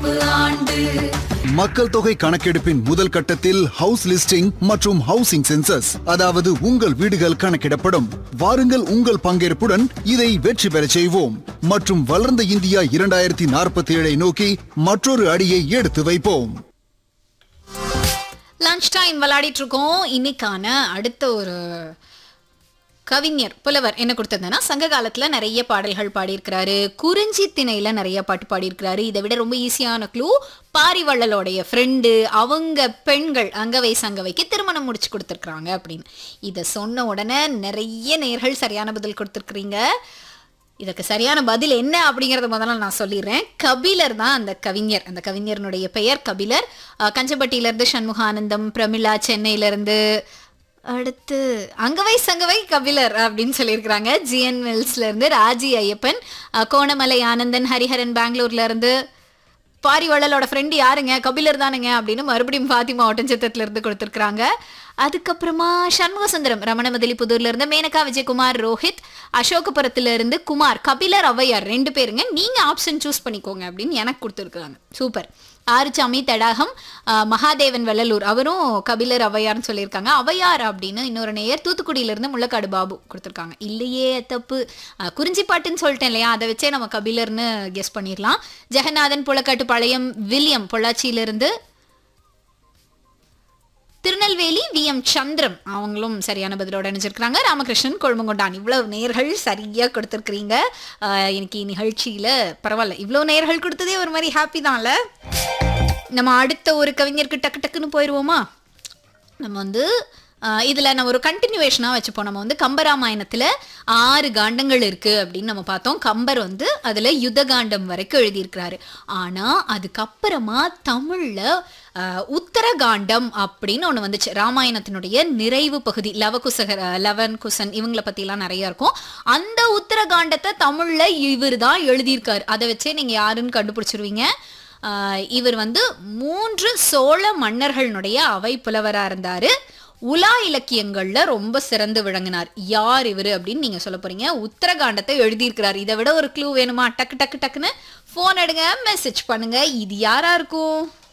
நடப்பு ஆண்டு மக்கள் தொகை கணக்கெடுப்பின் முதல் கட்டத்தில் ஹவுஸ் லிஸ்டிங் மற்றும் ஹவுசிங் சென்சஸ் அதாவது உங்கள் வீடுகள் கணக்கிடப்படும் வாருங்கள் உங்கள் பங்கேற்புடன் இதை வெற்றி பெறச் செய்வோம் மற்றும் வளர்ந்த இந்தியா இரண்டாயிரத்தி நாற்பத்தி ஏழை நோக்கி மற்றொரு அடியை எடுத்து வைப்போம் லஞ்ச் டைம் விளையாடிட்டு இருக்கோம் இன்னைக்கான அடுத்த ஒரு கவிஞர் புலவர் என்ன கொடுத்திருந்தேன்னா சங்க காலத்துல நிறைய பாடல்கள் பாடியிருக்கிறாரு குறிஞ்சி திணையில நிறைய பாட்டு பாடியிருக்கிறாரு இதை விட ரொம்ப ஈஸியான க்ளூ பாரிவள்ளலோடைய ஃப்ரெண்டு அவங்க பெண்கள் அங்கவை சங்கவைக்கு திருமணம் முடிச்சு கொடுத்துருக்குறாங்க அப்படின்னு இதை சொன்ன உடனே நிறைய நேர்கள் சரியான பதில் கொடுத்துருக்குறீங்க இதுக்கு சரியான பதில் என்ன அப்படிங்கறத முதல்ல நான் சொல்லிடுறேன் கபிலர் தான் அந்த கவிஞர் அந்த கவிஞரனுடைய பெயர் கபிலர் அஹ், கஞ்சப்பட்டியில இருந்து சண்முகானந்தம் பிரமிளா சென்னையில இருந்து அடுத்து அங்கவை சங்கவை கபிலர் அப்படின்னு சொல்லியிருக்கிறாங்க ஜிஎன் மில்ஸ்ல இருந்து ராஜி ஐயப்பன் அஹ், கோணமலை ஆனந்தன் ஹரிஹரன் பெங்களூர்ல இருந்து பாரிவள்ளலோட ஃப்ரெண்டு யாருங்க கபிலர் தானுங்க அப்படின்னு மறுபடியும் ஃபாத்திமா ஒட்டஞ்சத்திரத்துல இருந்து கொடுத்துருக்காங்க அதுக்கப்புறமா சண்முக சுந்தரம் ரமணமதிலி புதூர்ல இருந்து மேனகா விஜயகுமார் ரோஹித் அசோகபுரத்துல இருந்து குமார் கபிலர் ஔவையார் ரெண்டு பேருங்க நீங்க ஆப்ஷன் சூஸ் பண்ணிக்கோங்க அப்படின்னு எனக்கு கொடுத்துருக்காங்க சூப்பர் ஆறுச்சாமி தடாகம் ஆஹ், மகாதேவன் வெள்ளலூர் அவரும் கபிலர் ஔவையார்னு சொல்லியிருக்காங்க ஔவையார் அப்படின்னு இன்னொரு நேயர் தூத்துக்குடியில இருந்து முள்ளக்காடு பாபு கொடுத்துருக்காங்க இல்லையே தப்பு ஆஹ், குறிஞ்சி பாட்டுன்னு சொல்லிட்டேன் இல்லையா அதை வச்சே நம்ம கபிலர்னு கெஸ் பண்ணிடலாம் ஜெகநாதன் புலக்காட்டு பாளையம் வில்லியம் பொள்ளாச்சியிலிருந்து திருநெல்வேலி வி எம் சந்திரம் அவங்களும் சரியான பதிலோட நினைச்சிருக்காங்க ராமகிருஷ்ணன் கொழுமங்கொண்டான் இவ்வளவு நேர்கள் சரியா கொடுத்துருக்கிறீங்க ஆஹ், இன்னைக்கு நிகழ்ச்சியில பரவாயில்ல இவ்வளவு நேர்கள் கொடுத்ததே ஒரு மாதிரி ஹாப்பி தான்ல நம்ம அடுத்த ஒரு கவிஞருக்கு டக்கு டக்குன்னு போயிடுவோமா நம்ம வந்து ஆஹ், இதுல நம்ம ஒரு கண்டினியூவேஷனா வச்சுப்போம் நம்ம வந்து கம்பராமாயணத்துல ஆறு காண்டங்கள் இருக்கு அப்படின்னு நம்ம பார்த்தோம் கம்பர் வந்து அதுல யுத்த காண்டம் வரைக்கும் எழுதியிருக்கிறாரு ஆனா அதுக்கப்புறமா தமிழ்ல ஆஹ், உத்தரகாண்டம் அப்படின்னு ஒண்ணு வந்துச்சு ராமாயணத்தினுடைய நிறைவு பகுதி லவகுசகர் ஆஹ், லவன் குசன் இவங்கள பத்திலாம் நிறைய இருக்கும் அந்த உத்தரகாண்டத்தை தமிழ்ல இவர் தான் எழுதியிருக்காரு அதை வச்சே நீங்க யாருன்னு கண்டுபிடிச்சிருவீங்க ஆஹ் இவர் வந்து மூன்று சோழ மன்னர்களுடைய அவை புலவரா இருந்தாரு உலா இலக்கியங்கள்ல ரொம்ப சிறந்து விளங்கினார் யார் இவர் அப்படின்னு நீங்க சொல்ல போறீங்க உத்தரகாண்டத்தை எழுதியிருக்கிறார் இதை விட ஒரு க்ளூ வேணுமா டக்கு டக்கு டக்குன்னு ஃபோன் எடுங்க மெசேஜ் பண்ணுங்க இது யாரா இருக்கும்